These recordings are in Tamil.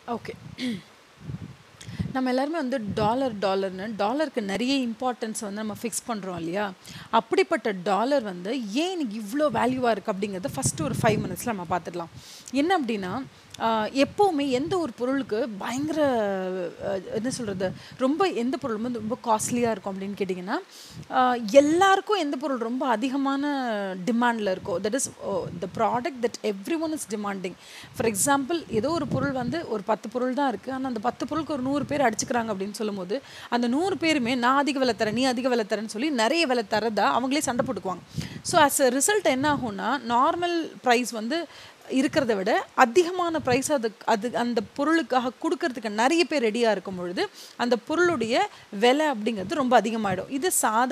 ஓகே நம்ம எல்லாருமே வந்து டாலர் டாலர்னு டாலருக்கு நிறைய இம்பார்ட்டன்ஸ் வந்து நம்ம ஃபிக்ஸ் பண்ணுறோம் இல்லையா அப்படிப்பட்ட டாலர் வந்து ஏன் இன்னைக்கு இவ்வளோ வேல்யூவாக இருக்குது அப்படிங்கிறத ஃபஸ்ட்டு ஒரு ஃபைவ் மினிட்ஸில் நம்ம பார்த்துடலாம் என்ன அப்படின்னா ஆஹ், எப்போவுமே எந்த ஒரு பொருளுக்கு பயங்கர அஹ், என்ன சொல்கிறது ரொம்ப எந்த பொருள் வந்து ரொம்ப காஸ்ட்லியாக இருக்கும் அப்படின்னு கேட்டிங்கன்னா ஆஹ், எல்லாருக்கும் எந்த பொருள் ரொம்ப அதிகமான டிமாண்டில் இருக்கோ that is the product that everyone is demanding for example ஏதோ ஒரு பொருள் வந்து ஒரு பத்து பொருள் தான் இருக்குது ஆனால் அந்த பத்து பொருளுக்கு ஒரு நூறு பேர் அடிச்சுக்கிறாங்க அப்படின்னு சொல்லும்போது அந்த நூறு பேருமே நான் அதிக விலை தரேன் நீ அதிக விலை தரேன்னு சொல்லி நிறைய விலை தரதா அவங்களே சண்டை போட்டுக்குவாங்க ஸோ ஆஸ் அ ரிசல்ட் என்ன ஆகும்னா நார்மல் ப்ரைஸ் வந்து இருக்கிறத விட அதிகமான ப்ரைஸ் அது அது அந்த பொருளுக்காக கொடுக்கறதுக்கு நிறைய பேர் ரெடியாக இருக்கும் பொழுது அந்த பொருளுடைய விலை அப்படிங்கிறது ரொம்ப அதிகமாகிடும் இது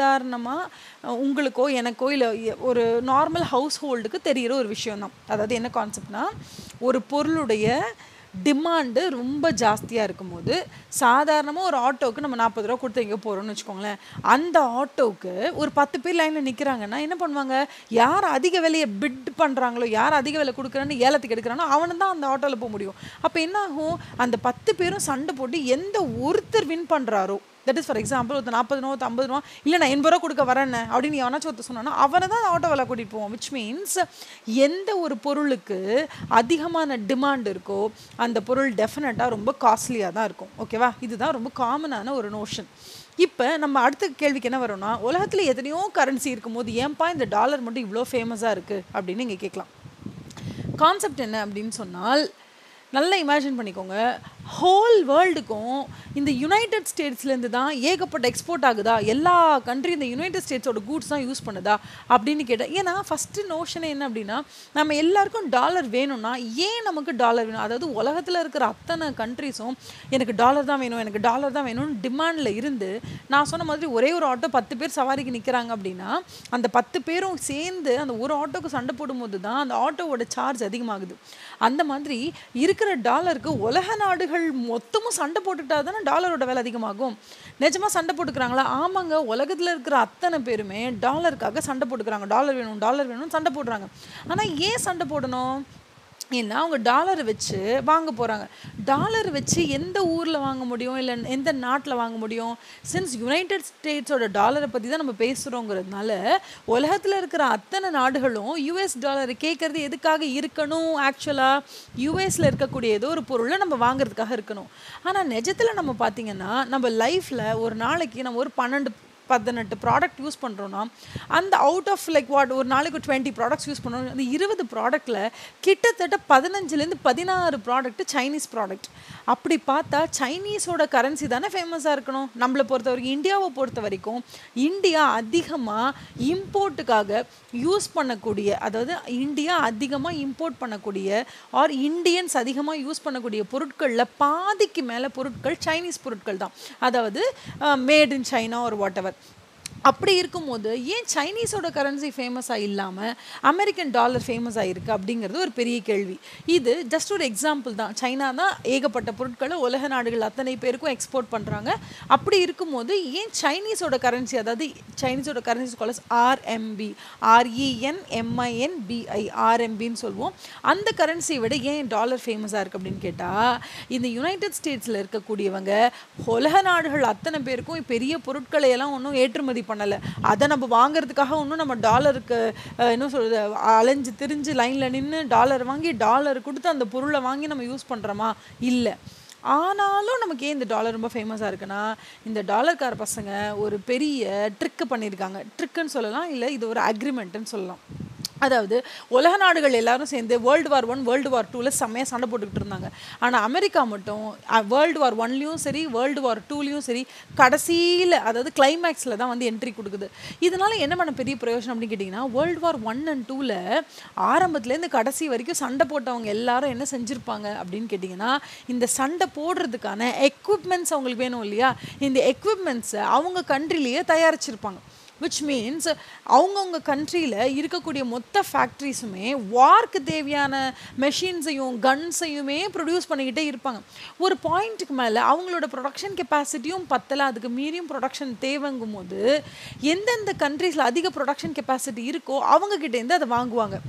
சாதாரணமாக உங்களுக்கோ எனக்கோ இல்லை ஒரு நார்மல் ஹவுஸ் ஹோல்டுக்கு தெரிகிற ஒரு விஷயம் தான் அதாவது என்ன கான்செப்ட்னா ஒரு பொருளுடைய டிமாண்டு ரொம்ப ஜாஸ்தியாக இருக்கும்போது சாதாரணமாக ஒரு ஆட்டோவுக்கு நம்ம நாற்பது ரூபா கொடுத்து எங்கேயோ போகிறோம்னு வச்சுக்கோங்களேன் அந்த ஆட்டோவுக்கு ஒரு பத்து பேர் லைனில் நிற்கிறாங்கன்னா என்ன பண்ணுவாங்க யார் அதிக விலையை பிட் பண்ணுறாங்களோ யார் அதிக விலை கொடுக்குறான்னு ஏலத்துக்கு எடுக்கிறானோ அவனு தான் அந்த ஆட்டோவில் போக முடியும் அப்போ என்ன ஆகும் அந்த பத்து பேரும் சண்டை போட்டு எந்த ஒருத்தர் வின் பண்ணுறாரோ தட் இஸ் ஃபார் எக்ஸாம்பிள் ஒருத்தர் நாற்பது ரூபா ஒருத்தர் ஐம்பது ரூபா இல்லை நான் எண்பது ரூபா கொடுக்க வரேன் அப்படின்னு எவனாச்சும் ஒருத்தர் சொன்னான்னா அவனை தான் ஆட்டோ விலை கூட்டிகிட்டு போவோம் விச் மீன்ஸ் எந்த ஒரு பொருளுக்கு அதிகமான டிமாண்ட் இருக்கோ அந்த பொருள் டெஃபினட்டாக ரொம்ப காஸ்ட்லியாக தான் இருக்கும் ஓகேவா இதுதான் ரொம்ப காமனான ஒரு நோஷன் இப்போ நம்ம அடுத்த கேள்விக்கு என்ன வரும்னா உலகத்தில் எத்தனையோ கரன்சி இருக்கும்போது ஏன்பா இந்த டாலர் மட்டும் இவ்வளோ ஃபேமஸாக இருக்குது அப்படின்னு நீங்கள் கேட்கலாம் கான்செப்ட் என்ன அப்படின்னு சொன்னால் நல்லா இமேஜின் பண்ணிக்கோங்க ஹோல் வேர்ல்டுக்கும் இந்த யுனைடெட் ஸ்டேட்ஸ்லேருந்து தான் ஏகப்பட்ட எக்ஸ்போர்ட் ஆகுதா எல்லா கண்ட்ரி இந்த யுனைடெட் ஸ்டேட்ஸோட கூட்ஸ் தான் யூஸ் பண்ணுதா அப்படின்னு கேட்டேன் ஏன்னா ஃபஸ்ட்டு நோஷனே என்ன அப்படின்னா நம்ம எல்லாருக்கும் டாலர் வேணும்னா ஏன் நமக்கு டாலர் வேணும் அதாவது உலகத்தில் இருக்கிற அத்தனை கண்ட்ரிஸும் எனக்கு டாலர் தான் வேணும் எனக்கு டாலர் தான் வேணும்னு டிமாண்டில் இருந்து நான் சொன்ன மாதிரி ஒரே ஒரு ஆட்டோ பத்து பேர் சவாரிக்கு நிற்கிறாங்க அப்படின்னா அந்த பத்து பேரும் சேர்ந்து அந்த ஒரு ஆட்டோக்கு சண்டை போடும்போது தான் அந்த ஆட்டோவோட சார்ஜ் அதிகமாகுது அந்த மாதிரி இருக்கிற டாலருக்கு உலக நாடுகள் மொத்தமும் சண்டை போட்டுட்டா தானே டாலரோட விலை அதிகமாகும் நிஜமா சண்டை போட்டுக்கிறாங்களா ஆமாங்க உலகத்தில் இருக்கிற அத்தனை பேருமே டாலருக்காக சண்டை போட்டுக்கிறாங்க டாலர் வேணும் டாலர் வேணும்னு சண்டை போடுறாங்க ஆனால் ஏன் சண்டை போடணும் ஏன்னா அவங்க டாலரை வச்சு வாங்க போகிறாங்க டாலர் வச்சு எந்த ஊரில் வாங்க முடியும் இல்லை எந்த நாட்டில் வாங்க முடியும் சின்ஸ் யுனைடெட் ஸ்டேட்ஸோட டாலரை பற்றி தான் நம்ம பேசுகிறோங்கிறதுனால உலகத்தில் இருக்கிற அத்தனை நாடுகளும் யூஎஸ் டாலரை கேட்குறது எதுக்காக இருக்கணும் ஆக்சுவலாக யூஎஸில் இருக்கக்கூடிய ஏதோ ஒரு பொருளை நம்ம வாங்குறதுக்காக இருக்கணும் ஆனால் நிஜத்தில் நம்ம பார்த்தீங்கன்னா நம்ம லைஃப்பில் ஒரு நாளைக்கு நம்ம ஒரு பன்னெண்டு பதினெட்டு ப்ராடக்ட் யூஸ் பண்ணுறோன்னா அந்த அவுட் ஆஃப் லைக் வாட் ஒரு நாளைக்கு டுவெண்ட்டி ப்ராடக்ட்ஸ் யூஸ் பண்ணுறோம் அந்த இருபது ப்ராடக்ட்டில் கிட்டத்தட்ட பதினஞ்சுலேருந்து பதினாறு ப்ராடக்ட் சைனீஸ் ப்ராடக்ட் அப்படி பார்த்தா சைனீஸோட கரன்சி தானே ஃபேமஸாக இருக்கணும் நம்மளை பொறுத்த வரைக்கும் இந்தியாவை பொறுத்த வரைக்கும் இந்தியா அதிகமாக இம்போர்ட்டுக்காக யூஸ் பண்ணக்கூடிய அதாவது இந்தியா அதிகமாக இம்போர்ட் பண்ணக்கூடிய ஆர் இந்தியன்ஸ் அதிகமாக யூஸ் பண்ணக்கூடிய பொருட்களில் பாதிக்கு மேலே பொருட்கள் சைனீஸ் பொருட்கள் தான் அதாவது மேட் இன் சைனா ஒரு வாட் எவர் அப்படி இருக்கும்போது ஏன் சைனீஸோட கரன்சி ஃபேமஸாக இல்லாமல் அமெரிக்கன் டாலர் ஃபேமஸாக இருக்குது அப்படிங்கிறது ஒரு பெரிய கேள்வி இது ஜஸ்ட் ஒரு எக்ஸாம்பிள் தான் சைனா தான் ஏகப்பட்ட பொருட்களை உலக நாடுகள் அத்தனை பேருக்கும் எக்ஸ்போர்ட் பண்ணுறாங்க அப்படி இருக்கும்போது ஏன் சைனீஸோட கரன்சி அதாவது சைனீஸோட currency calls RMB R E N M I N B I ஆர்எம்பின்னு சொல்லுவோம் அந்த கரன்சியை விட ஏன் டாலர் ஃபேமஸாக இருக்குது அப்படின்னு கேட்டால் இந்த யுனைடெட் ஸ்டேட்ஸில் இருக்கக்கூடியவங்க உலக நாடுகள் அத்தனை பேருக்கும் பெரிய பொருட்களை எல்லாம் ஒன்றும் ஏற்றுமதி பண்ணலை அதை நம்ம வாங்குறதுக்காக ஒன்றும் நம்ம டாலருக்கு அஹ், என்ன சொல்கிறது அலைஞ்சு திரிஞ்சு லைனில் நின்று டாலர் வாங்கி டாலர் கொடுத்து அந்த பொருளை வாங்கி நம்ம யூஸ் பண்ணுறோமா இல்லை ஆனாலும் நமக்கு ஏன் இந்த டாலர் ரொம்ப ஃபேமஸாக இருக்குன்னா இந்த டாலர்கார பசங்க ஒரு பெரிய ட்ரிக்கு பண்ணியிருக்காங்க ட்ரிக்குன்னு சொல்லலாம் இல்லை இது ஒரு அக்ரிமெண்ட்டுன்னு சொல்லலாம் அதாவது உலக நாடுகள் எல்லாரும் சேர்ந்து world war one world war டூவில் செம்மையாக சண்டை போட்டுக்கிட்டு இருந்தாங்க ஆனால் அமெரிக்கா மட்டும் வேர்ல்டு வார் ஒன்லேயும் சரி வேர்ல்டு வார் டூலேயும் சரி கடைசியில் அதாவது கிளைமேக்ஸில் தான் வந்து என்ட்ரி கொடுக்குது இதனால என்ன பண்ண பெரிய பிரயோஜனம் அப்படின்னு கேட்டிங்கன்னா வேர்ல்டு வார் ஒன் அண்ட் டூவில் ஆரம்பத்துலேருந்து கடைசி வரைக்கும் சண்டை போட்டவங்க எல்லாரும் என்ன செஞ்சுருப்பாங்க அப்படின்னு கேட்டிங்கன்னா இந்த சண்டை போடுறதுக்கான எக்விப்மெண்ட்ஸ் அவங்களுக்கு வேணும் இல்லையா இந்த எக்விப்மெண்ட்ஸை அவங்க கண்ட்ரிலேயே தயாரிச்சிருப்பாங்க விச் மீன்ஸ் அவங்கவுங்க கண்ட்ரியில் இருக்கக்கூடிய மொத்த ஃபேக்ட்ரிஸுமே வார்க்கு தேவையான மெஷின்ஸையும் கன்ஸையுமே ப்ரொடியூஸ் பண்ணிக்கிட்டே இருப்பாங்க ஒரு பாயிண்ட்டுக்கு மேலே அவங்களோட ப்ரொடக்ஷன் கெப்பாசிட்டியும் பத்தலை அதுக்கு மீறியும் ப்ரொடக்ஷன் தேவைங்கும் போது எந்தெந்த கண்ட்ரீஸில் அதிக ப்ரொடக்ஷன் கெப்பாசிட்டி இருக்கோ அவங்கக்கிட்டேருந்து அதை வாங்குவாங்க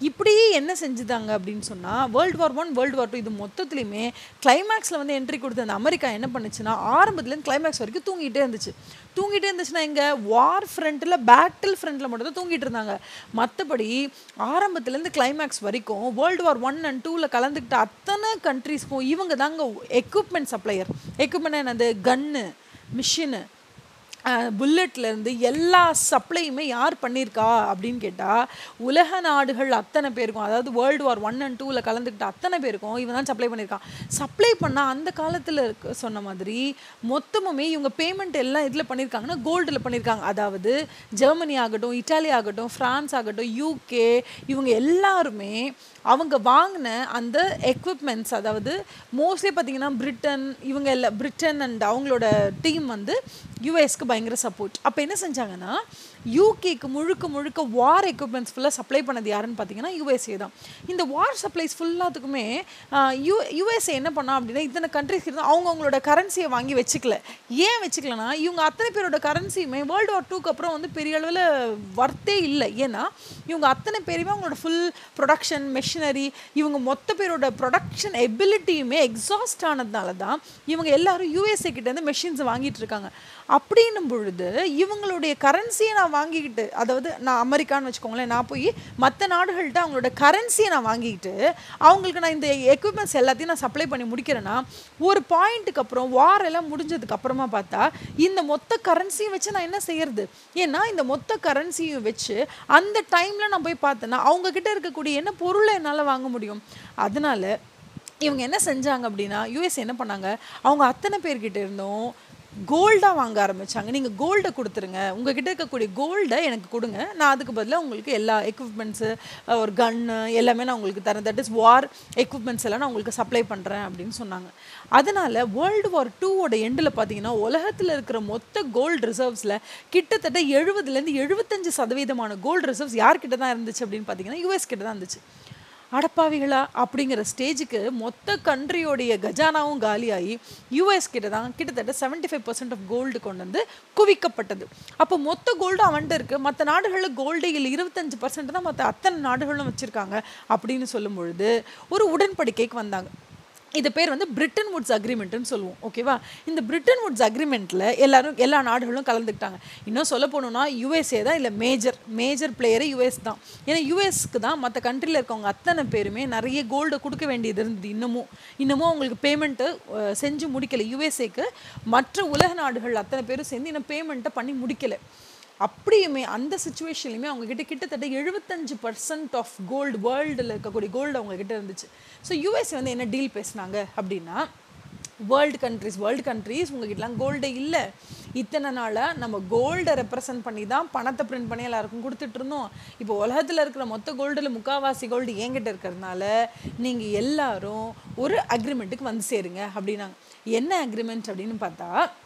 இப்படி என்ன செஞ்சுதாங்க அப்படின்னு சொன்னால் world war one world war two இது மொத்தத்துலையுமே கிளைமேக்ஸில் வந்து என்ட்ரி கொடுத்த அந்த அமெரிக்கா என்ன பண்ணுச்சுன்னா ஆரம்பத்துலேருந்து கிளைமேக்ஸ் வரைக்கும் தூங்கிட்டே இருந்துச்சு தூங்கிட்டே இருந்துச்சுன்னா எங்க வார் ஃப்ரண்ட்டில் பேட்டில் ஃப்ரண்ட்டில் மட்டும் தான் தூங்கிட்டு இருந்தாங்க மற்றபடி ஆரம்பத்துலேருந்து கிளைமேக்ஸ் வரைக்கும் வேர்ல்டு வார் ஒன் அண்ட் டூவில் கலந்துக்கிட்ட அத்தனை கண்ட்ரீஸ்க்கும் இவங்க தாங்க எக்யூப்மெண்ட் சப்ளையர் எக்யூப்மெண்ட் என்னது கன்னு மிஷினு புல்லட்லேருந்து எல்லா சப்ளையுமே யார் பண்ணியிருக்கா அப்படின்னு கேட்டால் உலக நாடுகள் அத்தனை பேருக்கும் அதாவது வேர்ல்டு வார் ஒன் அண்ட் டூவில் கலந்துக்கிட்ட அத்தனை பேருக்கும் இவன் தான் சப்ளை பண்ணியிருக்கான் சப்ளை பண்ணால் அந்த காலத்தில் இருக்க சொன்ன மாதிரி மொத்தமுமே இவங்க பேமெண்ட் எல்லாம் இதில் பண்ணியிருக்காங்கன்னா கோல்டில் பண்ணியிருக்காங்க அதாவது ஜெர்மனி ஆகட்டும் இட்டாலி ஆகட்டும் ஃப்ரான்ஸ் ஆகட்டும் யூகே இவங்க எல்லாருமே அவங்க வாங்கின அந்த எக்விப்மெண்ட்ஸ் அதாவது மோஸ்ட்லி பார்த்தீங்கன்னா பிரிட்டன் இவங்க எல்லாம் பிரிட்டன் அண்ட் அவங்களோட டீம் வந்து யூஎஸ்க்கு பயங்கர சப்போர்ட் அப்போ என்ன செஞ்சாங்கன்னா யூகேக்கு முழுக்க முழுக்க வார் எக்யூப்மெண்ட்ஸ் ஃபுல்லாக சப்ளை பண்ணது யாருன்னு பார்த்தீங்கன்னா யூஎஸ்ஏ தான் இந்த வார் சப்ளைஸ் ஃபுல்லாத்துக்குமே யூ யூஎஸ்ஏ என்ன பண்ணா அப்படின்னா இத்தனை கண்ட்ரிஸ் இருந்தால் அவங்க அவங்களோட கரன்சியை வாங்கி வச்சுக்கல ஏன் வச்சுக்கலனா இவங்க அத்தனை பேரோட கரன்சியுமே வேர்ல்டு வார் டூக்கு அப்புறம் வந்து பெரிய அளவில் வர்த்தே இல்லை ஏன்னா இவங்க அத்தனை பேருமே அவங்களோட ஃபுல் ப்ரொடக்ஷன் மெஷினரி இவங்க மொத்த பேரோட ப்ரொடக்ஷன் எபிலிட்டியுமே எக்ஸாஸ்ட் ஆனதுனால தான் இவங்க எல்லாரும் யூஎஸ்ஏ கிட்டேருந்து மெஷின்ஸ் வாங்கிட்டு இருக்காங்க அப்படின்னும் பொழுது இவங்களுடைய கரன்சியை நான் வாங்கிக்கிட்டு அதாவது நான் அமெரிக்கான்னு வச்சுக்கோங்களேன் நான் போய் மற்ற நாடுகள்கிட்ட அவங்களோட கரன்சியை நான் வாங்கிக்கிட்டு அவங்களுக்கு நான் இந்த எக்யூப்மெண்ட்ஸ் எல்லாத்தையும் நான் சப்ளை பண்ணி முடிக்கிறேன்னா ஒரு பாயிண்ட்டுக்கு அப்புறம் வார் எல்லாம் முடிஞ்சதுக்கு அப்புறமா பார்த்தா இந்த மொத்த கரன்சியும் வச்சு நான் என்ன செய்யறது ஏன்னா இந்த மொத்த கரன்சியும் வச்சு அந்த டைமில் நான் போய் பார்த்தேன்னா அவங்க கிட்ட இருக்கக்கூடிய என்ன பொருளை என்னால் வாங்க முடியும் அதனால இவங்க என்ன செஞ்சாங்க அப்படின்னா யூஎஸ் என்ன பண்ணாங்க அவங்க அத்தனை பேர்கிட்ட இருந்தும் கோல்டாக வாங்க ஆரம்பிச்சாங்க நீங்கள் கோல்டை கொடுத்துருங்க உங்ககிட்ட இருக்கக்கூடிய கோல்டை எனக்கு கொடுங்க நான் அதுக்கு பதிலாக உங்களுக்கு எல்லா எக்யூப்மெண்ட்ஸு ஒரு கன்னு எல்லாமே நான் உங்களுக்கு தரேன் தட் இஸ் வார் எக்யூப்மெண்ட்ஸ் எல்லாம் நான் உங்களுக்கு சப்ளை பண்ணுறேன் அப்படின்னு சொன்னாங்க அதனால் வேர்ல்டு வார் டூவோட எண்டில் பார்த்தீங்கன்னா உலகத்தில் இருக்கிற மொத்த கோல்டு ரிசர்வ்ஸில் கிட்டத்தட்ட எழுபதுலேருந்து எழுபத்தஞ்சு சதவீதமான கோல்டு ரிசர்வ்ஸ் யார்கிட்ட தான் இருந்துச்சு அப்படின்னு பார்த்தீங்கன்னா யூஎஸ் கிட்ட தான் இருந்துச்சு அடப்பாவிகளா அப்படிங்கிற ஸ்டேஜுக்கு மொத்த கண்ட்ரியோடைய கஜானாவும் காலியாகி யூஎஸ் கிட்ட தான் கிட்டத்தட்ட seventy five percent of gold கொண்டு வந்து குவிக்கப்பட்டது அப்போ மொத்த கோல்டு அவன்கிட்ட இருக்கு மற்ற நாடுகளில் கோல்டு இல்லை இருபத்தஞ்சு பர்சன்ட் தான் மற்ற அத்தனை நாடுகளும் வச்சுருக்காங்க அப்படின்னு சொல்லும் பொழுது ஒரு உடன்படிக்கைக்கு வந்தாங்க இது பேர் வந்து பிரிட்டன் வுட்ஸ் அக்ரிமெண்ட்னு சொல்லுவோம் ஓகேவா இந்த பிரிட்டன் வுட்ஸ் அக்ரிமெண்ட்டில் எல்லாரும் எல்லா நாடுகளும் கலந்துக்கிட்டாங்க இன்னும் சொல்ல போகணுன்னா யூஎஸ்ஏ தான் இல்லை மேஜர் மேஜர் பிளேயரே யூஎஸ் தான் ஏன்னா யூஎஸ்க்கு தான் மற்ற கண்ட்ரியில் இருக்கவங்க அத்தனை பேருமே நிறைய கோல்டை கொடுக்க வேண்டியது இருந்தது இன்னமும் இன்னமும் அவங்களுக்கு பேமெண்ட்டு செஞ்சு முடிக்கலை யூஎஸ்ஏக்கு மற்ற உலக நாடுகள் அத்தனை பேரும் சேர்ந்து இன்னும் பேமெண்ட்டை பண்ணி முடிக்கலை அப்படியுமே அந்த சுச்சுவேஷன்லையுமே அவங்க கிட்ட கிட்டத்தட்ட எழுபத்தஞ்சு பர்சன்ட் ஆஃப் கோல்டு வேர்ல்டில் இருக்கக்கூடிய கோல்டு அவங்க கிட்ட இருந்துச்சு ஸோ யூஎஸ் வந்து என்ன டீல் பேசுனாங்க அப்படின்னா வேர்ல்டு கண்ட்ரிஸ் வேர்ல்டு கண்ட்ரிஸ் உங்ககிட்டலாம் கோல்டே இல்லை இத்தனை நாளாக நம்ம கோல்டை ரெப்ரசன்ட் பண்ணி தான் பணத்தை பிரிண்ட் பண்ணி எல்லாருக்கும் கொடுத்துட்டு இருந்தோம் இப்போ உலகத்தில் இருக்கிற மொத்த கோல்டில் முக்காவாசி கோல்டு என்கிட்ட இருக்கிறதுனால நீங்கள் எல்லாரும் ஒரு அக்ரிமெண்ட்டுக்கு வந்து சேருங்க அப்படின்னாங்க என்ன அக்ரிமெண்ட் அப்படின்னு பார்த்தா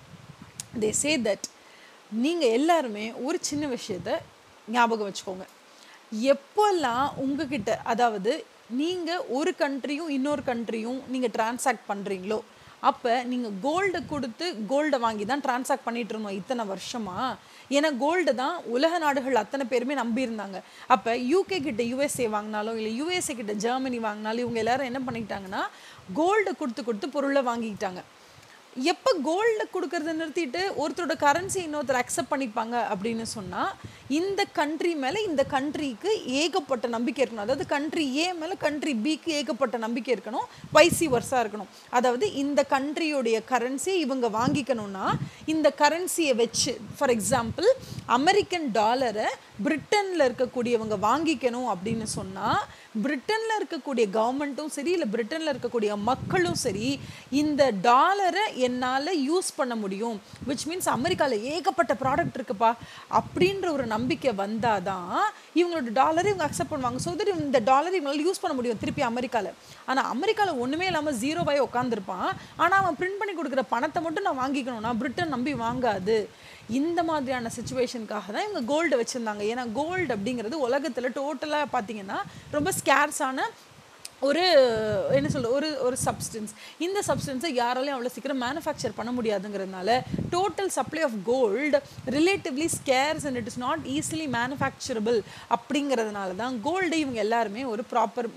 தே சே தட் நீங்கள் எல்லாருமே ஒரு சின்ன விஷயத்த ஞாபகம் வச்சுக்கோங்க எப்போல்லாம் உங்ககிட்ட அதாவது நீங்கள் ஒரு கண்ட்ரியும் இன்னொரு கண்ட்ரியும் நீங்கள் டிரான்சாக்ட் பண்ணுறீங்களோ அப்போ நீங்கள் கோல்டை கொடுத்து கோல்டை வாங்கி தான் டிரான்சாக்ட் பண்ணிட்டு இருந்தோம் இத்தனை வருஷமா ஏன்னா கோல்டு தான் உலக நாடுகள் அத்தனை பேருமே நம்பியிருந்தாங்க அப்போ யூகே கிட்ட யூஎஸ்ஏ வாங்கினாலும் இல்லை யூஎஸ்ஏ கிட்ட ஜெர்மனி வாங்கினாலும் இவங்க எல்லாரும் என்ன பண்ணிக்கிட்டாங்கன்னா கோல்டை கொடுத்து கொடுத்து பொருளை வாங்கிக்கிட்டாங்க எப்போ கோல்டில் கொடுக்கறத நிறுத்திட்டு ஒருத்தரோட கரன்சி இன்னொருத்தர் அக்செப்ட் பண்ணிப்பாங்க அப்படின்னு சொன்னால் இந்த கண்ட்ரி மேலே இந்த கண்ட்ரிக்கு ஏகப்பட்ட நம்பிக்கை இருக்கணும் அதாவது கண்ட்ரி ஏ மேலே கண்ட்ரி பிக்கு ஏகப்பட்ட நம்பிக்கை இருக்கணும் வைசி வர்ஸாக இருக்கணும் அதாவது இந்த கண்ட்ரியோடைய கரன்சியை இவங்க வாங்கிக்கணும்னா இந்த கரன்சியை வச்சு ஃபார் எக்ஸாம்பிள் அமெரிக்கன் டாலரை பிரிட்டனில் இருக்கக்கூடியவங்க வாங்கிக்கணும் அப்படின்னு சொன்னால் பிரிட்டனில் இருக்கக்கூடிய கவர்மெண்ட்டும் சரி இல்லை பிரிட்டனில் இருக்கக்கூடிய மக்களும் சரி இந்த டாலரை என்னால் யூஸ் பண்ண முடியும் விச் மீன்ஸ் அமெரிக்காவில் ஏகப்பட்ட ப்ராடக்ட் இருக்குப்பா அப்படின்ற ஒரு நம்பிக்கை வந்தால் தான் இவங்களோட டாலரை இவங்க அக்செப்ட் பண்ணுவாங்க ஸோ தட் இந்த டாலர் இவங்களால யூஸ் பண்ண முடியும் திருப்பி அமெரிக்காவில் ஆனால் அமெரிக்காவில் ஒன்றுமே இல்லாமல் ஜீரோவாய் உட்காந்துருப்பான் ஆனால் அவன் பிரிண்ட் பண்ணி கொடுக்குற பணத்தை மட்டும் நான் வாங்கிக்கணும் நான் பிரிட்டன் நம்பி வாங்காது இந்த மாதிரியான சுச்சுவேஷனுக்காக தான் இவங்க கோல்டு வச்சுருந்தாங்க ஏன்னா கோல்டு அப்படிங்கிறது உலகத்தில் டோட்டலாக பார்த்தீங்கன்னா ரொம்ப ஸ்கேர்ஸான ஒரு என்ன சொல்ற ஒரு ஒரு சப்ஸ்டன்ஸ் இந்த சப்ஸ்டன்ஸை யாராலையும் அவ்வளோ சீக்கிரம் மேனுஃபேக்சர் பண்ண முடியாதுங்கிறதுனால total supply of gold relatively scarce and it is not easily manufacturable அப்படிங்கிறதுனால தான் கோல்டு இவங்க எல்லாருமே ஒரு ப்ராப்பர்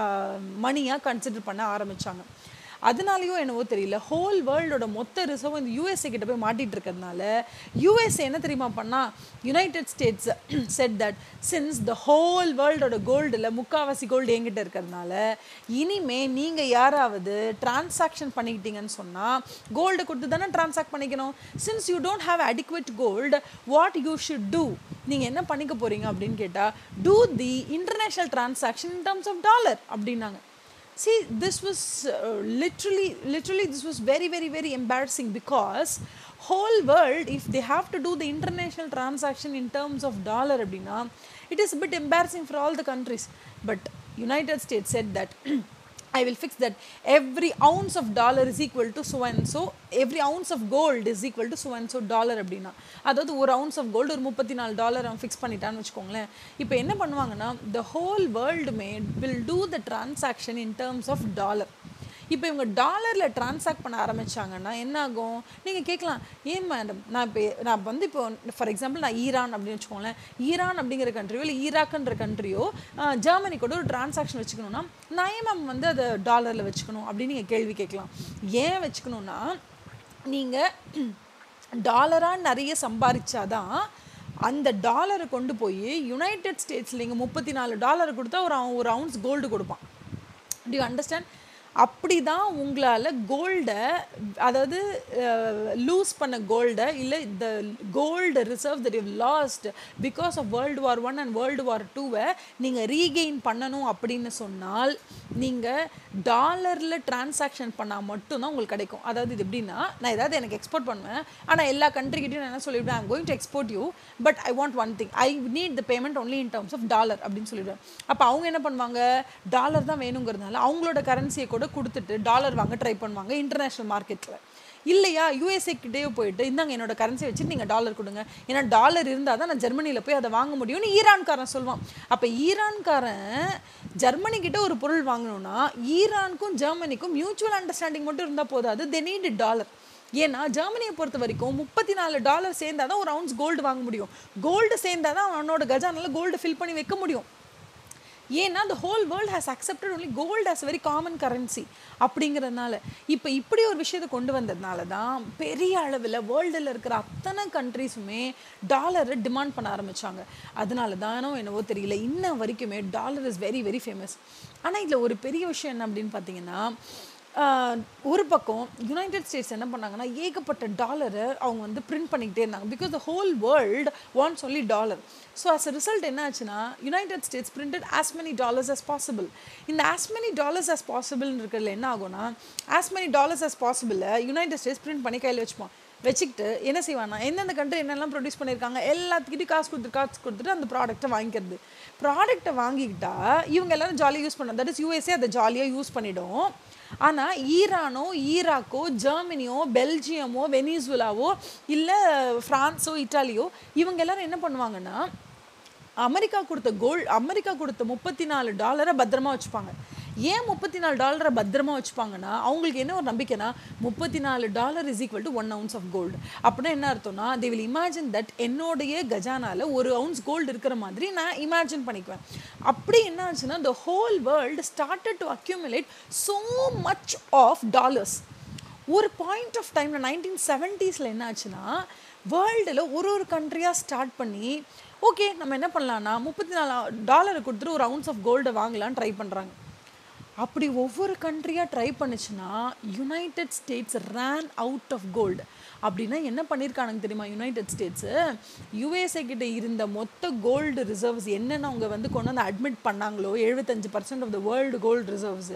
மணியாக கன்சிடர் பண்ண ஆரம்பிச்சாங்க அதனாலயோ என்னவோ தெரியல ஹோல் வேர்ல்டோட மொத்த ரிசர்வும் இந்த யூஎஸ்ஏ கிட்ட போய் மாட்டிட்டு இருக்கிறதுனால யூஎஸ்ஏ என்ன தெரியுமா பண்ணா United States said that since the whole வேர்ல்டோட கோல்டில் முக்காவாசி கோல்டு என்கிட்ட இருக்கிறதுனால இனிமே நீங்கள் யாராவது டிரான்சாக்ஷன் பண்ணிக்கிட்டீங்கன்னு சொன்னால் கோல்டு கொடுத்து தானே டிரான்சாக்ட் பண்ணிக்கணும் since you don't have adequate gold what you should do நீங்கள் என்ன பண்ணிக்க போகிறீங்க அப்படின்னு கேட்டால் do the international transaction in terms of dollar அப்படின்னாங்க see this was uh, literally literally this was very very very embarrassing because whole world if they have to do the international transaction in terms of dollar abdina it is a bit embarrassing for all the countries but united states said that I will fix that every ounce of dollar is equal to so and so every ounce of gold is equal to so and so dollar அப்படின்னா அதாவது ஒரு ounce of gold ஒரு முப்பத்தி நாலு டாலர் அவன் ஃபிக்ஸ் பண்ணிட்டான்னு வச்சுக்கோங்களேன் இப்போ என்ன பண்ணுவாங்கன்னா the whole world may will do the transaction in terms of dollar இப்போ இவங்க டாலரில் டிரான்சாக்ட் பண்ண ஆரம்பிச்சாங்கன்னா என்ன ஆகும் நீங்கள் கேட்கலாம் ஏன் மேடம் நான் இப்போ நான் வந்து இப்போ ஃபார் எக்ஸாம்பிள் நான் ஈரான் அப்படின்னு வச்சுக்கோங்களேன் ஈரான் அப்படிங்கிற கண்ட்ரியோ இல்லை ஈராக்குன்ற கண்ட்ரியோ ஜெர்மனி கூட ஒரு டிரான்சாக்ஷன் வச்சுக்கணும்னா நான் ஏன் மேம் வந்து அதை டாலரில் வச்சுக்கணும் அப்படின்னு நீங்கள் கேள்வி கேட்கலாம் ஏன் வச்சுக்கணும்னா நீங்கள் டாலராக நிறைய சம்பாதிச்சாதான் அந்த டாலரை கொண்டு போய் யுனைடெட் ஸ்டேட்ஸில் நீங்கள் முப்பத்தி நாலு டாலர் கொடுத்தா ஒரு அவன் ஒரு அவுன்ஸ் கோல்டு கொடுப்பான் டு யூ அண்டர்ஸ்டாண்ட் அப்படி தான் உங்களால் கோல்டை அதாவது லூஸ் பண்ண கோல்டை இல்லை the gold reserve that you lost because of world war one and world war டூவை நீங்கள் ரீகெயின் பண்ணணும் அப்படின்னு சொன்னால் நீங்கள் டாலரில் டிரான்சாக்ஷன் பண்ணால் மட்டும்தான் உங்களுக்கு கிடைக்கும் அதாவது இது எப்படின்னா நான் ஏதாவது எனக்கு எக்ஸ்போர்ட் பண்ணுவேன் ஆனால் எல்லா கண்ட்ரிக்கிட்டையும் நான் என்ன சொல்லிவிடுவேன் I'm going to export you but I want one thing I need the payment only in terms of dollar அப்படின்னு சொல்லிடுவேன் அப்போ அவங்க என்ன பண்ணுவாங்க டாலர் தான் வேணுங்கிறதுனால அவங்களோட கரன்சியை கூட கொடுத்துட்டு டாலர் வாங்க ட்ரை பண்ணுவாங்க இன்டர்நேஷ்னல் மார்க்கெட்டில் இல்லையா யூஎஸ்ஏ கிட்டேயே போயிட்டு இந்தாங்க என்னோட கரன்சி வச்சுட்டு நீங்கள் டாலர் கொடுங்க ஏன்னா டாலர் இருந்தால் தான் நான் ஜெர்மனியில் போய் அதை வாங்க முடியும்னு ஈரான்காரன் சொல்லுவான் அப்போ ஈரான்காரன் ஜெர்மனி கிட்ட ஒரு பொருள் வாங்கணும்னா ஈரானுக்கும் ஜெர்மனிக்கும் மியூச்சுவல் அண்டர்ஸ்டாண்டிங் மட்டும் இருந்தால் போதாது தே நீட் டாலர் ஏன்னா ஜெர்மனியை பொறுத்த வரைக்கும் முப்பத்தி நாலு டாலர் சேர்ந்தா தான் ஒரு அவுன்ஸ் கோல்டு வாங்க முடியும் கோல்டு சேர்ந்தா தான் அவனோட கஜானால கோல்டு ஃபில் பண்ணி வைக்க முடியும் ஏன்னா the whole world has accepted only gold as very common currency அப்படிங்கிறதுனால இப்போ இப்படி ஒரு விஷயத்தை கொண்டு வந்ததுனால தான் பெரிய அளவில் வேர்ல்டில் இருக்கிற அத்தனை கண்ட்ரீஸுமே டாலரை டிமாண்ட் பண்ண ஆரம்பிச்சாங்க அதனால தானோ என்னவோ தெரியல இன்ன வரைக்குமே dollar is very very famous ஆனால் இதில் ஒரு பெரிய விஷயம் என்ன அப்படின்னு பார்த்தீங்கன்னா ஆஹ், ஒரு பக்கம் யுனைடெட் ஸ்டேட்ஸ் என்ன பண்ணாங்கன்னா ஏகப்பட்ட டாலரை அவங்க வந்து பிரிண்ட் பண்ணிக்கிட்டே இருந்தாங்க because the whole world wants only dollar so as a result என்ன ஆச்சுன்னா United States printed as many dollars as possible இந்த as many dollars as possible இருக்கிறதுல என்ன ஆகும்னா as many dollars as possible United States print பண்ணி கையில் வச்சுப்பான் வச்சுக்கிட்டு என்ன செய்வானா எந்தெந்த கண்ட்ரி என்னெல்லாம் ப்ரொடியூஸ் பண்ணியிருக்காங்க எல்லாத்துக்கிட்டையும் காசு கொடுத்து காசு கொடுத்துட்டு அந்த ப்ராடக்ட்டை வாங்கிக்கிறது ப்ராடக்ட்டை வாங்கிக்கிட்டா இவங்க எல்லாரும் ஜாலியாக யூஸ் பண்ண தட் இஸ் யூஎஸ்ஏ அதை ஜாலியாக யூஸ் பண்ணிடும் ஆனால் ஈரானோ ஈராக்கோ ஜெர்மனியோ பெல்ஜியமோ வெனிசுலாவோ இல்லை ஃப்ரான்ஸோ இட்டாலியோ இவங்க எல்லாரும் என்ன பண்ணுவாங்கன்னா அமெரிக்கா கொடுத்த கோல்ட் அமெரிக்கா கொடுத்த முப்பத்தி நாலு டாலரை பத்திரமா வச்சுப்பாங்க ஏன் முப்பத்தி நாலு டாலரை பத்திரமா வச்சுப்பாங்கன்னா அவங்களுக்கு என்ன ஒரு நம்பிக்கைனா முப்பத்தி நாலு dollar is equal to one ounce of gold அப்படின்னா என்ன அர்த்தம்னா தே வில் இமேஜின் தட் என்னுடைய கஜானால ஒரு அவுன்ஸ் கோல்டு இருக்கிற மாதிரி நான் இமேஜின் பண்ணிக்குவேன் அப்படி என்ன ஆச்சுன்னா the whole world started to accumulate so much of dollars ஒரு பாயிண்ட் ஆஃப் டைமில் நைன்டீன் செவன்ட்டீஸில் என்ன ஆச்சுன்னா வேர்ல்டில் ஒரு ஒரு கண்ட்ரியாக ஸ்டார்ட் பண்ணி ஓகே நம்ம என்ன பண்ணலாம்னா முப்பத்தி நாலு டாலரை கொடுத்துட்டு ஒரு அவுன்ஸ் ஆஃப் கோல்டை வாங்கலாம்னு ட்ரை பண்ணுறாங்க அப்படி ஒவ்வொரு கண்ட்ரியாக ட்ரை பண்ணுச்சுன்னா United States ran out of gold அப்படின்னா என்ன பண்ணியிருக்கானுங்க தெரியுமா யுனைடெட் ஸ்டேட்ஸு யூஎஸ்ஏ கிட்ட இருந்த மொத்த கோல்டு ரிசர்வ்ஸ் என்னென்ன அவங்க வந்து கொண்டு வந்து அட்மிட் பண்ணாங்களோ எழுபத்தஞ்சு percent of the world gold reserves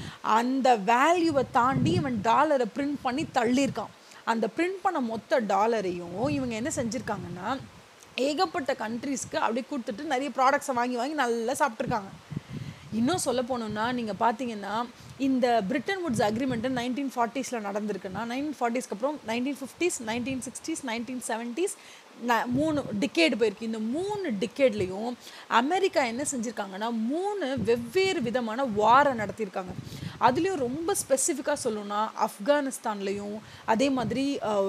அந்த வேல்யூவை தாண்டி இவன் டாலரை பிரிண்ட் பண்ணி தள்ளியிருக்கான் அந்த பிரிண்ட் பண்ண மொத்த டாலரையும் இவங்க என்ன செஞ்சுருக்காங்கன்னா ஏகப்பட்ட கண்ட்ரீஸ்க்கு அப்படியே கொடுத்துட்டு நிறைய ப்ராடக்ட்ஸை வாங்கி வாங்கி நல்லா சாப்பிட்ருக்காங்க இன்னும் சொல்ல போனோம்னா நீங்கள் பார்த்தீங்கன்னா இந்த பிரிட்டன் வுட்ஸ் அக்ரிமெண்ட்டு நைன்டீன் ஃபார்ட்டிஸில் நடந்திருக்குன்னா நைன்டீன் ஃபார்ட்டிஸ்க்கு அப்புறம் nineteen fifties nineteen sixties nineteen seventies ந- மூணு டிக்கேடு போயிருக்கு இந்த மூணு டிக்கேட்லேயும் அமெரிக்கா என்ன செஞ்சுருக்காங்கன்னா மூணு வெவ்வேறு விதமான வாரை நடத்தியிருக்காங்க அதுலேயும் ரொம்ப ஸ்பெசிஃபிக்காக சொல்லணும்னா ஆப்கானிஸ்தான்லேயும் அதே மாதிரி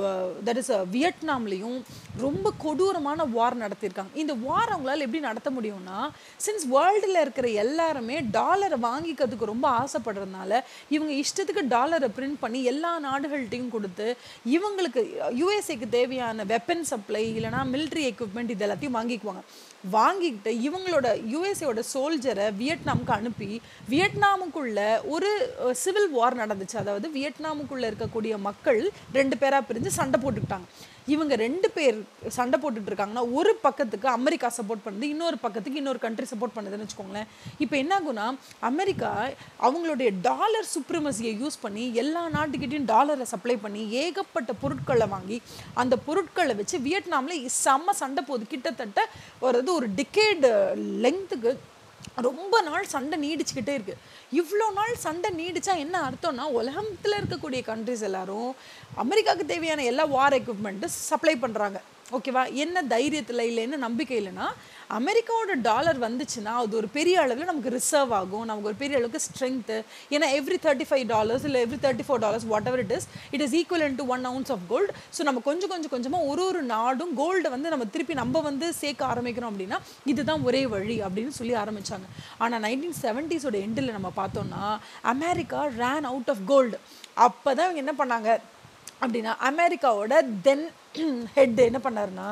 தட் இஸ் வியட்நாம்லேயும் ரொம்ப கொடூரமான வார் நடத்தியிருக்காங்க இந்த வார் அவங்களால எப்படி நடத்த முடியும்னா சின்ஸ் வேர்ல்டில் இருக்கிற எல்லாருமே டாலரை வாங்கிக்கிறதுக்கு ரொம்ப ஆசைப்படுறதுனால இவங்க இஷ்டத்துக்கு டாலரை பிரிண்ட் பண்ணி எல்லா நாடுகள்கிட்டையும் கொடுத்து இவங்களுக்கு யூஎஸ்ஏக்கு தேவையான வெப்பன் சப்ளை இல்லைனா military எக்யூப்மெண்ட் இது எல்லாத்தையும் வாங்கிக்குவாங்க வாங்கிக்கிட்டு இவங்களோட யூஎஸ்ஏவோட சோல்ஜரை வியட்நாமுக்கு அனுப்பி வியட்நாமுக்குள்ள ஒரு சிவில் வார் நடந்துச்சு அதாவது வியட்நாமுக்குள்ள இருக்கக்கூடிய மக்கள் ரெண்டு பேரா பிரிஞ்சு சண்டை போட்டுக்கிட்டாங்க இவங்க ரெண்டு பேர் சண்டை போட்டுட்டு இருக்காங்கன்னா ஒரு பக்கத்துக்கு அமெரிக்கா சப்போர்ட் பண்ணுது இன்னொரு பக்கத்துக்கு இன்னொரு கண்ட்ரி சப்போர்ட் பண்ணுதுன்னு வச்சுக்கோங்களேன் இப்போ என்ன ஆகும்னா அமெரிக்கா அவங்களுடைய டாலர் சுப்ரமசியை யூஸ் பண்ணி எல்லா நாட்டுக்கிட்டையும் டாலரை சப்ளை பண்ணி ஏகப்பட்ட பொருட்களை வாங்கி அந்த பொருட்களை வச்சு வியட்நாமில் செம்ம சண்டை போகுது கிட்டத்தட்ட ஒரு இது ஒரு டிகேடு லெங்க்த்துக்கு ரொம்ப நாள் சண்டை நீடிச்சுக்கிட்டே இருக்கு இவ்வளோ நாள் சண்டை நீடிச்சா என்ன அர்த்தம்னா உலகத்தில் இருக்கக்கூடிய கண்ட்ரிஸ் எல்லாரும் அமெரிக்காவுக்கு தேவையான எல்லா வார் எக்யூப்மெண்ட்டும் சப்ளை பண்ணுறாங்க ஓகேவா என்ன தைரியத்தில் இல்லை என்ன நம்பிக்கை இல்லைன்னா அமெரிக்காவோட டாலர் வந்துச்சுன்னா அது ஒரு பெரிய அளவில் நமக்கு ரிசர்வ் ஆகும் நமக்கு ஒரு பெரிய அளவுக்கு ஸ்ட்ரென்த்து ஏன்னா எவ்ரி தேர்ட்டி ஃபைவ் டாலர்ஸ் இல்லை every thirty four dollars whatever it is it is equal to one ounce of gold so நம்ம கொஞ்சம் கொஞ்சம் கொஞ்சமாக ஒரு ஒரு நாடும் கோல்டை வந்து நம்ம திருப்பி நம்ம வந்து சேர்க்க ஆரம்பிக்கிறோம் அப்படின்னா இதுதான் ஒரே வழி அப்படின்னு சொல்லி ஆரம்பிச்சாங்க ஆனால் நைன்டீன் செவன்ட்டீஸோட எண்டில் நம்ம பார்த்தோம்னா America ran out of gold அப்போ தான் இவங்க என்ன பண்ணாங்க அப்படின்னா அமெரிக்காவோட தென் ஹெட் என்ன பண்ணாருன்னா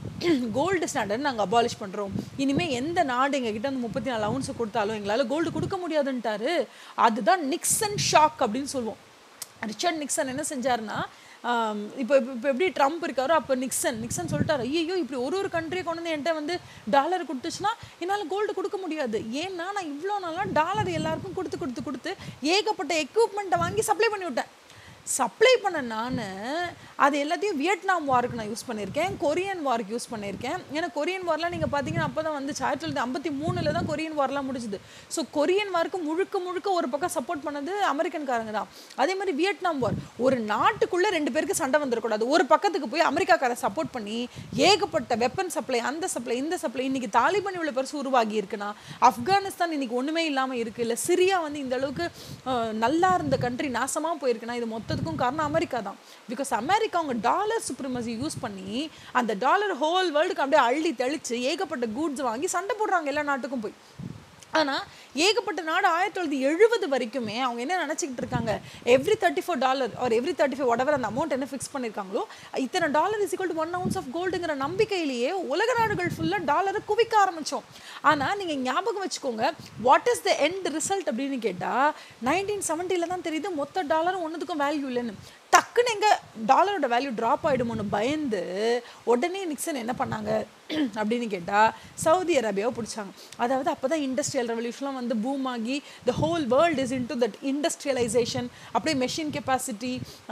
கோல்டு ஸ்டாண்டர்ட் நாங்கள் அபாலிஷ் பண்ணுறோம் இனிமேல் எந்த நாடு எங்ககிட்ட வந்து முப்பத்தி நாலு அவுன்ஸ் கொடுத்தாலும் எங்களால் கோல்டு கொடுக்க முடியாதுன்ட்டாரு அதுதான் நிக்சன் ஷாக் அப்படின்னு சொல்லுவோம் ரிச்சர்ட் நிக்சன் என்ன செஞ்சாருன்னா ஆம், இப்போ இப்போ இப்போ எப்படி ட்ரம்ப் இருக்காரோ அப்போ நிக்சன் நிக்சன் சொல்லிட்டாரு ஐயோ இப்படி ஒரு ஒரு கண்ட்ரியை கொண்டு வந்து என்கிட்ட வந்து டாலர் கொடுத்துச்சுன்னா என்னால் கோல்டு கொடுக்க முடியாது ஏன்னா நான் இவ்வளோ நாளாக டாலர் எல்லாருக்கும் கொடுத்து கொடுத்து கொடுத்து ஏகப்பட்ட எக்யூப்மெண்ட்டை வாங்கி சப்ளை பண்ணி விட்டேன் சப்ளை பண்ண நான் அது எல்லாத்தையும் வியட்நாம் வாருக்கு நான் யூஸ் பண்ணியிருக்கேன் கொரியன் வாருக்கு யூஸ் பண்ணியிருக்கேன் ஏன்னா கொரியன் வார்லாம் நீங்கள் பார்த்தீங்கன்னா அப்போ தான் வந்துச்சு ஆயிரத்தி தொள்ளாயிரத்தி ஐம்பத்தி மூணில் தான் கொரியன் வார்லாம் முடிஞ்சுது ஸோ கொரியன் வாருக்கு முழுக்க முழுக்க ஒரு பக்கம் சப்போர்ட் பண்ணது அமெரிக்கன்காரங்க தான் அதே மாதிரி வியட்நாம் வார் ஒரு நாட்டுக்குள்ளே ரெண்டு பேருக்கு சண்டை வந்துடக்கூடாது ஒரு பக்கத்துக்கு போய் அமெரிக்காக்கார சப்போர்ட் பண்ணி ஏகப்பட்ட வெப்பன் சப்ளை அந்த சப்ளை இந்த சப்ளை இன்னைக்கு தாலிபான் இவ்வளோ பெருசு உருவாகி இருக்குன்னா ஆப்கானிஸ்தான் இன்னைக்கு ஒன்றுமே இல்லாமல் இருக்குது இல்லை சிரியா வந்து இந்த அளவுக்கு அஹ், நல்லா இருந்த கண்ட்ரி நாசமாக போயிருக்குன்னா இது மொத்தத்துக்கும் காரணம் அமெரிக்கா தான் பிகாஸ் அமெரிக்கா அவங்க டாலர் சுப்ரமசி யூஸ் பண்ணி அந்த டாலர் ஹோல் வேர்ல்டுக்கு அப்படியே அள்ளி தெளிச்சு ஏகப்பட்ட கூட்ஸ் வாங்கி சண்டை போடுறாங்க எல்லா நாட்டுக்கும் போய் ஆனால் ஏகப்பட்ட நாடு ஆயிரத்தி தொள்ளாயிரத்தி எழுபது வரைக்குமே அவங்க என்ன நினச்சிக்கிட்டு இருக்காங்க எவ்ரி தேர்ட்டி ஃபோர் டாலர் ஒரு எவ்ரி தேர்ட்டி ஃபைவ் whatever அந்த அமௌண்ட் என்ன ஃபிக்ஸ் பண்ணியிருக்காங்களோ இத்தனை dollar is equal to one ounce of கோல்டுங்கிற நம்பிக்கையிலேயே உலக நாடுகள் ஃபுல்லாக டாலரை குவிக்க ஆரம்பித்தோம் ஆனால் நீங்கள் ஞாபகம் வச்சுக்கோங்க what is the end result அப்படின்னு கேட்டால் நைன்டீன் செவன்ட்டியில் தான் தெரியுது மொத்த டாலரும் ஒன்றுத்துக்கும் வேல்யூ இல்லைன்னு டக்குன்னு எங்க டாலரோட வேல்யூ ட்ராப் ஆகிடுமோன்னு பயந்து உடனே நிக்சன் என்ன பண்ணாங்க அப்படின்னு கேட்டால் சவுதி அரேபியாவை பிடிச்சாங்க அதாவது அப்போ தான் இண்டஸ்ட்ரியல் ரெவல்யூஷன்லாம் வந்து பூம் ஆகி the whole world is into that industrialization அப்படியே மெஷின் கெப்பாசிட்டி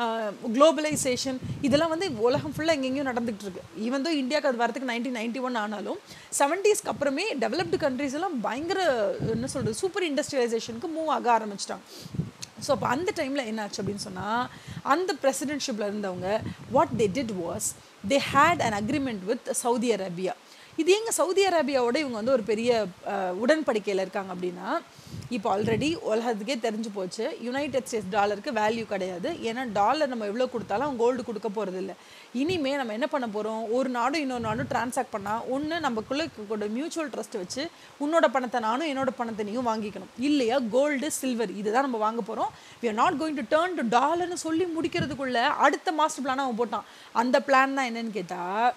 குளோபலைசேஷன் இதெல்லாம் வந்து உலகம் ஃபுல்லாக எங்கெங்கேயும் நடந்துகிட்டு இருக்கு ஈவன் தோ இந்தியாவுக்கு அது வரதுக்கு நைன்டீன் நைன்டி ஒன் ஆனாலும் செவன்ட்டீஸ்க்கு அப்புறமே டெவலப்டு கண்ட்ரீஸ் எல்லாம் பயங்கர என்ன சொல்கிறது சூப்பர் இண்டஸ்ட்ரியலைசேஷனுக்கு மூவ் ஆக ஆரம்பிச்சிட்டாங்க ஸோ அப்போ அந்த டைமில் என்னாச்சு அப்படின்னு சொன்னால் அந்த பிரசிடென்ட்ஷிப்பில் இருந்தவங்க what they did was they had an agreement with Saudi Arabia இது எங்க சவுதி அரேபியாவோட இவங்க வந்து ஒரு பெரிய உடன்படிக்கையில் இருக்காங்க அப்படின்னா இப்போ ஆல்ரெடி உலகத்துக்கே தெரிஞ்சு போச்சு யுனைடெட் ஸ்டேட்ஸ் டாலருக்கு வேல்யூ கிடையாது ஏன்னா டாலர் நம்ம எவ்வளோ கொடுத்தாலும் அவங்க கோல்டு கொடுக்க போகிறது இல்லை இனிமே நம்ம என்ன பண்ண போகிறோம் ஒரு நாடும் இன்னொரு நாடும் டிரான்சாக்ட் பண்ணால் ஒன்று நமக்குள்ளே கூட மியூச்சுவல் ட்ரஸ்ட் வச்சு உன்னோட பணத்தை நானும் என்னோட பணத்தை நீயும் வாங்கிக்கணும் இல்லையா கோல்டு சில்வர் இதுதான் நம்ம வாங்க போகிறோம் we are not going to turn to டாலர்னு சொல்லி முடிக்கிறதுக்குள்ள அடுத்த மாஸ்டர் பிளானை அவன் போட்டான் அந்த பிளான் தான் என்னன்னு கேட்டால்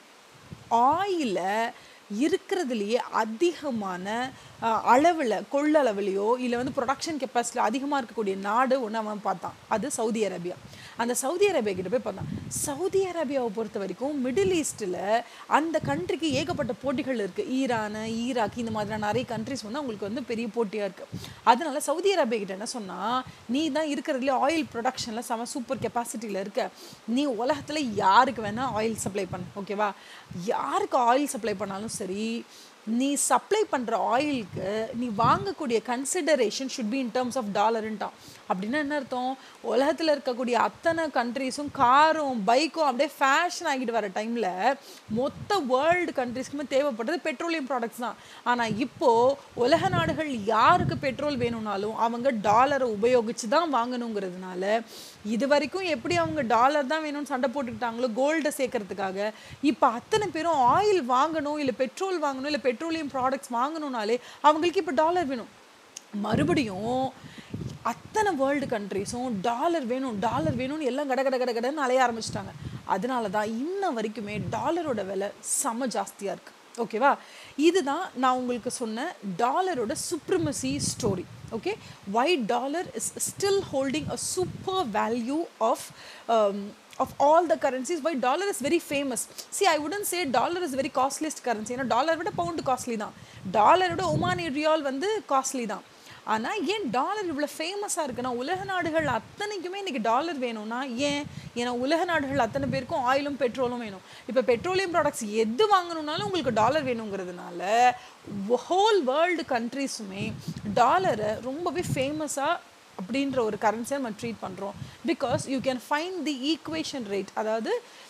ஆயிலை இருக்கிறதுலையே அதிகமான அளவில் கொள்ளளவுலையோ இல்லை வந்து ப்ரொடக்ஷன் கெப்பாசிட்டி அதிகமாக இருக்கக்கூடிய நாடு ஒன்று அவன் பார்த்தான் அது சவுதி அரேபியா அந்த சவுதி அரேபியா கிட்ட போய் பார்த்தான் சவுதி அரேபியாவை பொறுத்த வரைக்கும் மிடில் ஈஸ்ட்டில் அந்த கண்ட்ரிக்கு ஏகப்பட்ட போட்டிகள் இருக்குது ஈரான் ஈராக் இந்த மாதிரியான நிறைய கண்ட்ரிஸ் வந்து அவங்களுக்கு வந்து பெரிய போட்டியாக இருக்குது அதனால சவுதி அரேபியா கிட்ட என்ன சொன்னால் நீ தான் இருக்கிறதுலே ஆயில் ப்ரொடக்ஷனில் செம சூப்பர் கெப்பாசிட்டியில் இருக்க நீ உலகத்தில் யாருக்கு வேணால் ஆயில் சப்ளை பண்ண ஓகேவா யாருக்கு ஆயில் சப்ளை பண்ணாலும் சரி நீ சப்ளை பண்ணுற ஆயிலுக்கு நீ வாங்கக்கூடிய consideration should be in terms of டாலருன்ட்டான் அப்படின்னா என்ன அர்த்தம் உலகத்தில் இருக்கக்கூடிய அத்தனை கண்ட்ரீஸும் காரும் பைக்கும் அப்படியே ஃபேஷன் ஆகிட்டு வர டைமில் மொத்த வேர்ல்டு கண்ட்ரீஸ்க்குமே தேவைப்படுறது பெட்ரோலியம் ப்ராடக்ட்ஸ் தான் ஆனால் இப்போது உலக நாடுகள் யாருக்கு பெட்ரோல் வேணும்னாலும் அவங்க டாலரை உபயோகித்து தான் வாங்கணுங்கிறதுனால இது வரைக்கும் எப்படி அவங்க டாலர் தான் வேணும்னு சண்டை போட்டுக்கிட்டாங்களோ கோல்டை சேர்க்கறதுக்காக இப்போ அத்தனை பேரும் ஆயில் வாங்கணும் இல்லை பெட்ரோல் வாங்கணும் இல்லை பெட்ரோலியம் ப்ராடக்ட்ஸ் வாங்கணும்னாலே அவங்களுக்கு இப்போ டாலர் வேணும் மறுபடியும் அத்தனை வேர்ல்டு கண்ட்ரீஸும் டாலர் வேணும் டாலர் வேணும்னு எல்லாம் கட கட கட கடன்னு அலைய ஆரம்பிச்சிட்டாங்க அதனால தான் இன்ன வரைக்குமே டாலரோட விலை செம ஜாஸ்தியாக இருக்குது ஓகேவா இதுதான் நான் உங்களுக்கு சொன்ன டாலரோட supremacy story okay why dollar is still holding a super value of of all the currencies why dollar is very famous see i wouldn't say dollar is very costliest currency ஏன்னா டாலர் விட பவுண்ட் காஸ்ட்லி தான் டாலரை விட ஒமானி ரியால் வந்து காஸ்ட்லி தான் ஆனால் ஏன் டாலர் இவ்வளோ ஃபேமஸாக இருக்குன்னா உலக நாடுகள் அத்தனைக்குமே இன்றைக்கி டாலர் வேணும்னா ஏன் ஏன்னா உலக நாடுகள் அத்தனை பேருக்கும் ஆயிலும் பெட்ரோலும் வேணும் இப்போ பெட்ரோலியம் ப்ராடக்ட்ஸ் எது வாங்கணும்னாலும் உங்களுக்கு டாலர் வேணுங்கிறதுனால ஹோல் வேர்ல்டு கண்ட்ரீஸுமே டாலரை ரொம்பவே ஃபேமஸாக அப்படின்ற ஒரு கரன்சியை நம்ம ட்ரீட் பண்ணுறோம் because you can find the equation rate அதாவது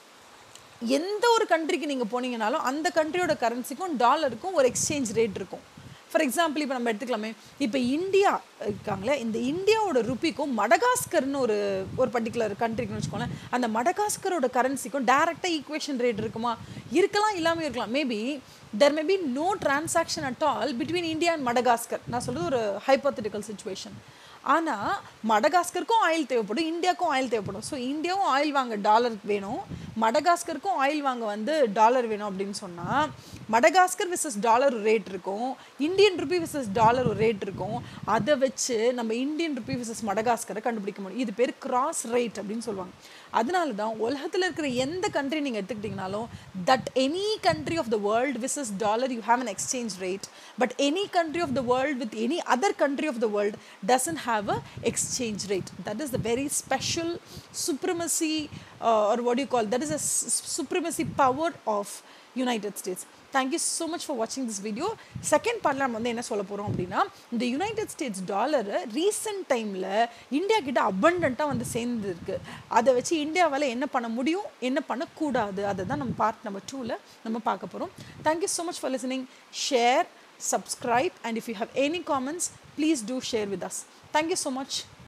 எந்த ஒரு கண்ட்ரிக்கு நீங்கள் போனீங்கனாலும் அந்த கண்ட்ரியோட கரன்சிக்கும் டாலருக்கும் ஒரு எக்ஸ்சேஞ்ச் ரேட் இருக்கும் ஃபார் எக்ஸாம்பிள் இப்போ நம்ம எடுத்துக்கலாமே இப்போ இந்தியா இருக்காங்களே இந்த இந்தியாவோட ருப்பிக்கும் மடகாஸ்கர்னு ஒரு ஒரு பர்டிகுலர் கண்ட்ரிக்குன்னு வச்சுக்கோங்களேன் அந்த மடகாஸ்கரோட கரன்சிக்கும் டேரெக்டாக ஈக்குவேஷன் ரேட் இருக்குமா இருக்கலாம் இல்லாமல் இருக்கலாம் maybe there may be no transaction at all between India and Madagascar நான் சொல்கிறது ஒரு ஹைப்போத்தட்டிக்கல் சுச்சுவேஷன் ஆனால் மடகாஸ்கருக்கும் ஆயில் தேவைப்படும் இந்தியாவுக்கும் ஆயில் தேவைப்படும் ஸோ இந்தியாவும் ஆயில் வாங்க டாலர் வேணும் மடகாஸ்கருக்கும் ஆயில் வாங்க வந்து டாலர் வேணும் அப்படின்னு சொன்னால் மடகாஸ்கர் விசஸ் டாலர் ரேட் இருக்கும் இந்தியன் ருபி விசஸ் டாலர் ஒரு ரேட் இருக்கும் அதை வச்சு நம்ம இந்தியன் ருபி விசஸ் மடகாஸ்கரை கண்டுபிடிக்க முடியும் இது பேர் கிராஸ் ரேட் அப்படின்னு சொல்லுவாங்க அதனால தான் உலகத்தில் இருக்கிற எந்த கண்ட்ரி நீங்கள் எடுத்துக்கிட்டிங்கனாலும் that any country of the world versus dollar you have an exchange rate but any country of the world with any other country of the world doesn't have a exchange rate that is the very special supremacy uh, or what do you call that is a s- supremacy power of united states thank you so much for watching this video second பார்ட்ல நம்ம வந்து என்ன சொல்ல போகிறோம் அப்படின்னா இந்த யுனைடெட் ஸ்டேட்ஸ் டாலரு ரீசெண்ட் டைமில் இந்தியா கிட்ட அபண்டண்ட்டாக வந்து சேர்ந்துருக்கு அதை வச்சு இந்தியாவால் என்ன பண்ண முடியும் என்ன பண்ணக்கூடாது அதை தான் நம்ம பார்ட் நம்பர் டூவில் நம்ம பார்க்க போகிறோம் thank you so much for listening share subscribe and if you have any comments please do share with us thank you so much